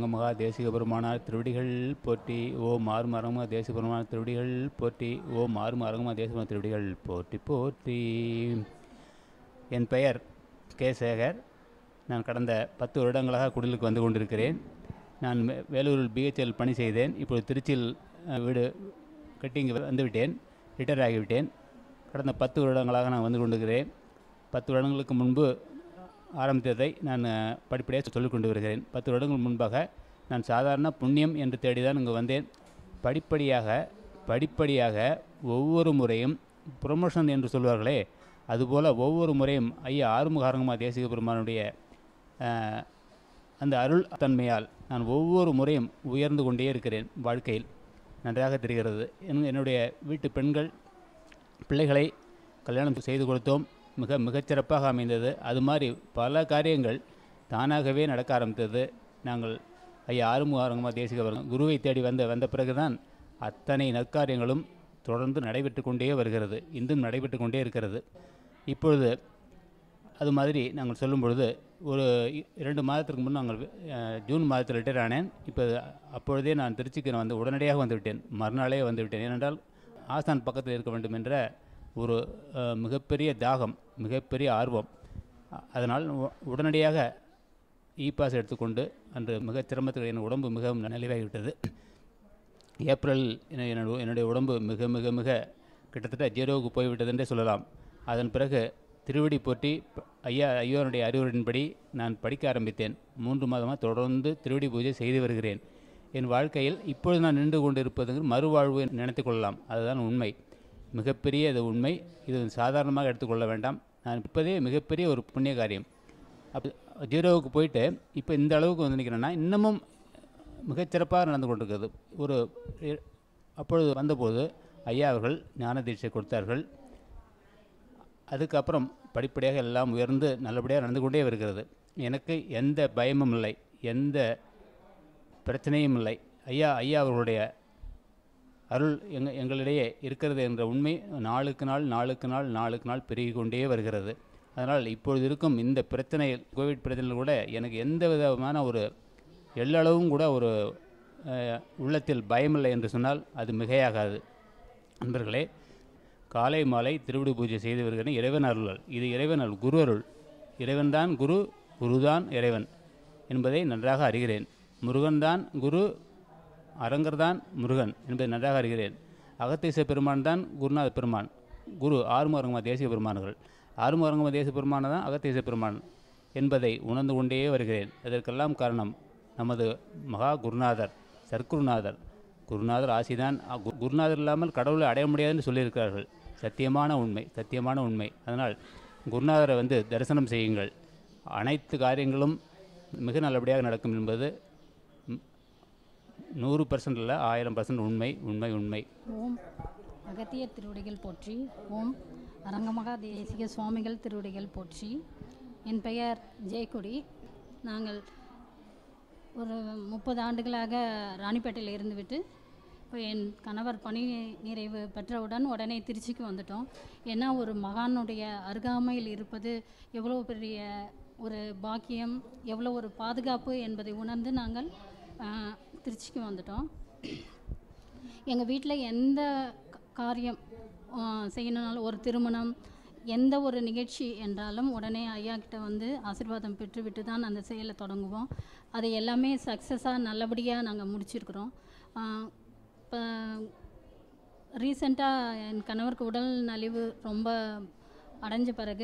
அரங்கமகா தேசிக பெருமானார் திருவடிகள் போற்றி ஓம் ஆறும் அரங்கமகா தேசிக பெருமானார் திருவடிகள் போற்றி ஓம் ஆறும் அரங்கமகா தேசிக பெருமானார் திருவடிகள் போற்றி போற்றி என் பெயர் கே சேகர் நான் கடந்த பத்து வருடங்களாக குடிலுக்கு வந்து கொண்டிருக்கிறேன் நான் வே- வேலூரில் பிஹெச்எல் பணி செய்தேன் இப்பொழுது திருச்சியில் அஹ், வீடு கட்டி இங்கே வந்துவிட்டேன் ரிட்டையர் ஆகிவிட்டேன் கடந்த பத்து வருடங்களாக நான் வந்து கொண்டிருக்கிறேன் பத்து வருடங்களுக்கு முன்பு ஆரம்பித்ததை நான் அஹ், படிப்படியாக சொல்லிக் கொண்டு வருகிறேன் பத்து வருடங்கள் முன்பாக நான் சாதாரண புண்ணியம் என்று தேடி தான் இங்கே வந்தேன் படிப்படியாக படிப்படியாக ஒவ்வொரு முறையும் ப்ரொமோஷன் என்று சொல்வார்களே அதுபோல் ஒவ்வொரு முறையும் ஐயா ஆறுமுகாரங்கமா தேசிக பெருமானுடைய அஹ், அந்த அருள் தன்மையால் நான் ஒவ்வொரு முறையும் உயர்ந்து கொண்டே இருக்கிறேன் வாழ்க்கையில் நன்றாக தெரிகிறது என் என்னுடைய வீட்டு பெண்கள் பிள்ளைகளை கல்யாணம் செய்து கொடுத்தோம் மிக மிகச்சிறப்பாக அமைந்தது அது மாதிரி பல காரியங்கள் தானாகவே நடக்க ஆரம்பித்தது நாங்கள் ஐயா ஆறுமுக ஆரங்கமாக தேசிக வரும் குருவை தேடி வந்த வந்த பிறகுதான் அத்தனை நற்காரியங்களும் தொடர்ந்து நடைபெற்று கொண்டே வருகிறது இன்றும் நடைபெற்று கொண்டே இருக்கிறது இப்பொழுது அது மாதிரி நாங்கள் சொல்லும் பொழுது ஒரு இ- இரண்டு மாதத்திற்கு முன் நாங்கள் அஹ், ஜூன் மாதத்தில் ரிட்டையர் ஆனேன் இப்போ அப்பொழுதே நான் திருச்சிக்கு நான் வந்து உடனடியாக வந்து விட்டேன் மறுநாளே வந்து விட்டேன் ஏனென்றால் ஆசான் பக்கத்தில் இருக்க வேண்டும் என்ற ஒரு அஹ், மிகப்பெரிய தாகம் மிகப்பெரிய ஆர்வம் அ- அதனால் உ- உடனடியாக இ பாஸ் எடுத்துக்கொண்டு அன்று மிகச் சிரமத்தில் என் உடம்பு மிகவும் நலிவாகிவிட்டது ஏப்ரல் என- என்னோட என்னுடைய உடம்பு மிக மிக மிக கிட்டத்தட்ட ஜீரோவுக்கு போய்விட்டதென்றே சொல்லலாம் அதன் பிறகு திருவடி போற்றி ப- ஐயா ஐயோனுடைய அறிவுரையின்படி நான் படிக்க ஆரம்பித்தேன் மூன்று மாதமாக தொடர்ந்து திருவடி பூஜை செய்து வருகிறேன் என் வாழ்க்கையில் இப்பொழுது நான் நின்று கொண்டு இருப்பது மறுவாழ்வு நினைத்துக் கொள்ளலாம் அதுதான் உண்மை மிகப்பெரிய இது உண்மை இது சாதாரணமாக எடுத்துக்கொள்ள வேண்டாம் நான் இப்போதே மிகப்பெரிய ஒரு புண்ணிய காரியம் அப்போ ஜீரோவுக்கு போயிட்டு இப்போ இந்த அளவுக்கு வந்து நிற்கிறேன்னா இன்னமும் மிகச்சிறப்பாக நடந்து கொண்டிருக்கிறது ஒரு இ- அப்பொழுது வந்தபோது ஐயா அவர்கள் ஞான தீட்சை கொடுத்தார்கள் அதுக்கப்புறம் படிப்படியாக எல்லாம் உயர்ந்து நல்லபடியாக நடந்து கொண்டே வருகிறது எனக்கு எந்த பயமும் இல்லை எந்த பிரச்சனையும் இல்லை ஐயா ஐயா அவர்களுடைய அருள் எங்க எங்களிடையே இருக்கிறது என்ற உண்மை நாளுக்கு நாள் நாளுக்கு நாள் நாளுக்கு நாள் பெருகிக் கொண்டே வருகிறது அதனால் இப்பொழுது இருக்கும் இந்த பிரச்சனை கோவிட் பிரச்சனையில் கூட எனக்கு எந்த விதமான ஒரு எள்ளளவும் கூட ஒரு அஹ், உள்ளத்தில் பயமில்லை என்று சொன்னால் அது மிகையாகாது நண்பர்களே காலை மாலை திருவிடு பூஜை செய்து வருகிறேன் இறைவன் அருளால் இது இறைவன் அருள் குரு அருள் இறைவன்தான் குரு குருதான் இறைவன் என்பதை நன்றாக அறிகிறேன் முருகன்தான் குரு அரங்கர்தான் முருகன் என்பதை நன்றாக அறிகிறேன் அகத்தீச பெருமான் தான் குருநாத பெருமான் குரு ஆறுமுகரங்கமா தேசிய பெருமான்கள் ஆறுமுகரங்கமா தேசிய பெருமான தான் அகத்தீச பெருமான் என்பதை உணர்ந்து கொண்டே வருகிறேன் இதற்கெல்லாம் காரணம் நமது மகா குருநாதர் சர்க்குருநாதர் குருநாதர் ஆசிதான் அ, கு- குருநாதர் இல்லாமல் கடவுளை அடைய முடியாதுன்னு சொல்லியிருக்கிறார்கள் சத்தியமான உண்மை சத்தியமான உண்மை அதனால் குருநாதரை வந்து தரிசனம் செய்யுங்கள் அனைத்து காரியங்களும் மிக நல்லபடியாக நடக்கும் என்பது ம், நூறு பர்சன்ட் இல்லை ஆயிரம் பர்சன்ட் உண்மை உண்மை உண்மை ஓம் அகத்தியர் திருவடிகள் போற்றி ஓம் அரங்கமகா தேசிக சுவாமிகள் திருவடிகள் போற்றி என் பெயர் ஜெயக்கொடி நாங்கள் ஒரு முப்பது ஆண்டுகளாக ராணிப்பேட்டையில் இருந்துவிட்டு இப்போ என் கணவர் பணி நிறைவு பெற்றவுடன் உடனே திருச்சிக்கு வந்துட்டோம் ஏன்னா ஒரு மகானுடைய அருகாமையில் இருப்பது எவ்வளோ பெரிய ஒரு பாக்கியம் எவ்வளோ ஒரு பாதுகாப்பு என்பதை உணர்ந்து நாங்கள் ஆஹ், திருச்சிக்கு வந்துட்டோம் எங்கள் வீட்டில் எந்த க- காரியம் ஆ, செய்யணுனாலும் ஒரு திருமணம் எந்த ஒரு நிகழ்ச்சி என்றாலும் உடனே ஐயா கிட்ட வந்து ஆசீர்வாதம் பெற்றுவிட்டு தான் அந்த செயலை தொடங்குவோம் அது எல்லாமே சக்ஸஸாக நல்லபடியாக நாங்கள் முடிச்சிருக்கிறோம் இப்போ ரீசெண்டாக என் கணவருக்கு உடல் நலிவு ரொம்ப அடைஞ்ச பிறகு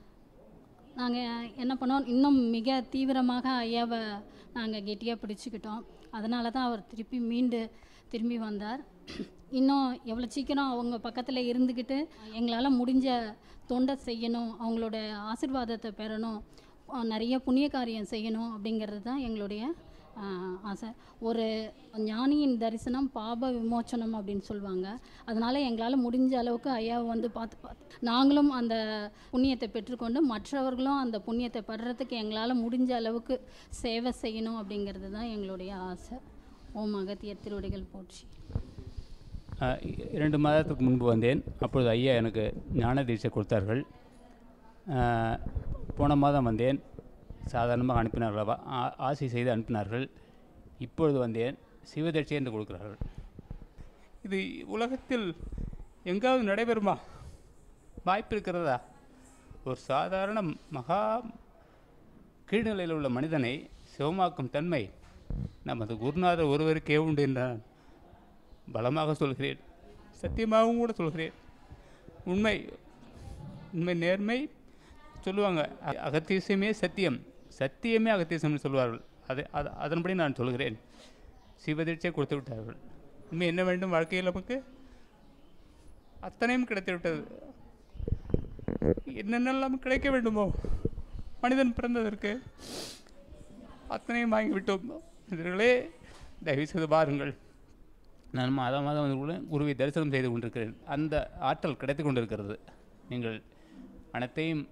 நாங்கள் என்ன பண்ணோம் இன்னும் மிக தீவிரமாக ஐயாவை நாங்கள் கெட்டியாக பிடிச்சிக்கிட்டோம் அதனால தான் அவர் திருப்பி மீண்டு திரும்பி வந்தார் இன்னும் எவ்வளோ சீக்கிரம் அவங்க பக்கத்தில் இருந்துக்கிட்டு எங்களால் முடிஞ்ச தொண்டை செய்யணும் அவங்களோட ஆசீர்வாதத்தை பெறணும் அஹ் நிறைய புண்ணிய காரியம் செய்யணும் அப்படிங்கிறது தான் எங்களுடைய ஆஹ், ஆசை ஒரு ஞானியின் தரிசனம் பாப விமோச்சனம் அப்படின்னு சொல்லுவாங்க அதனால எங்களால் முடிஞ்ச அளவுக்கு ஐயாவை வந்து பார்த்து பார்த்து நாங்களும் அந்த புண்ணியத்தை பெற்றுக்கொண்டு மற்றவர்களும் அந்த புண்ணியத்தை பெறுறதுக்கு எங்களால் முடிஞ்ச அளவுக்கு சேவை செய்யணும் அப்படிங்கிறது தான் எங்களுடைய ஆசை ஓம் அகத்தியர் திருவடிகள் போற்றி அஹ், இ- இரண்டு மாதத்துக்கு முன்பு வந்தேன் அப்பொழுது ஐயா எனக்கு ஞான தீட்சை கொடுத்தார்கள் அஹ், போன மாதம் வந்தேன் சாதாரணமாக அனுப்பினார்கள் அவ- ஆ- ஆசி செய்து அனுப்பினார்கள் இப்பொழுது வந்தேன் சிவதட்சி என்று கொடுக்கிறார்கள் இது உலகத்தில் எங்காவது நடைபெறுமா வாய்ப்பு இருக்கிறதா ஒரு சாதாரண மகா கீழ்நிலையில் உள்ள மனிதனை சிவமாக்கும் தன்மை நமது குருநாதர் ஒருவருக்கே உண்டு என்று நான் பலமாக சொல்கிறேன் சத்தியமாகவும் கூட சொல்கிறேன் உண்மை உண்மை நேர்மை சொல்லுவாங்க அ- அகத்தீசியமே சத்தியம் சத்தியமே அகத்தீசியம்னு சொல்வார்கள் அதை அது அதன்படி நான் சொல்கிறேன் சிவதீட்சை கொடுத்து விட்டார்கள் உண்மை என்ன வேண்டும் வாழ்க்கையில் நமக்கு அத்தனையும் கிடைத்து விட்டது என்னென்னலாம் கிடைக்க வேண்டுமோ மனிதன் பிறந்ததற்கு அத்தனையும் வாங்கிவிட்டோம் இதர்களே தயவு செய்து பாருங்கள் நான் மாதம் மாதம் வந்து கூட குருவை தரிசனம் செய்து கொண்டிருக்கிறேன் அந்த ஆற்றல் கிடைத்து கொண்டிருக்கிறது நீங்கள் அனைத்தையும்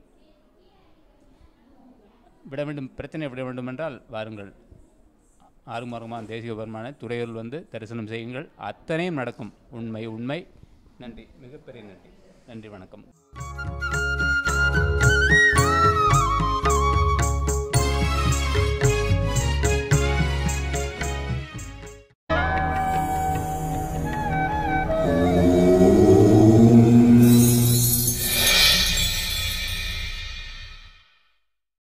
விட வேண்டும் பிரச்சனை விட வேண்டும் என்றால் வாருங்கள் ஆறுமாறுமான தேசிய பெருமான துறையூரில் வந்து தரிசனம் செய்யுங்கள் அத்தனையும் நடக்கும் உண்மை உண்மை நன்றி மிகப்பெரிய நன்றி நன்றி வணக்கம்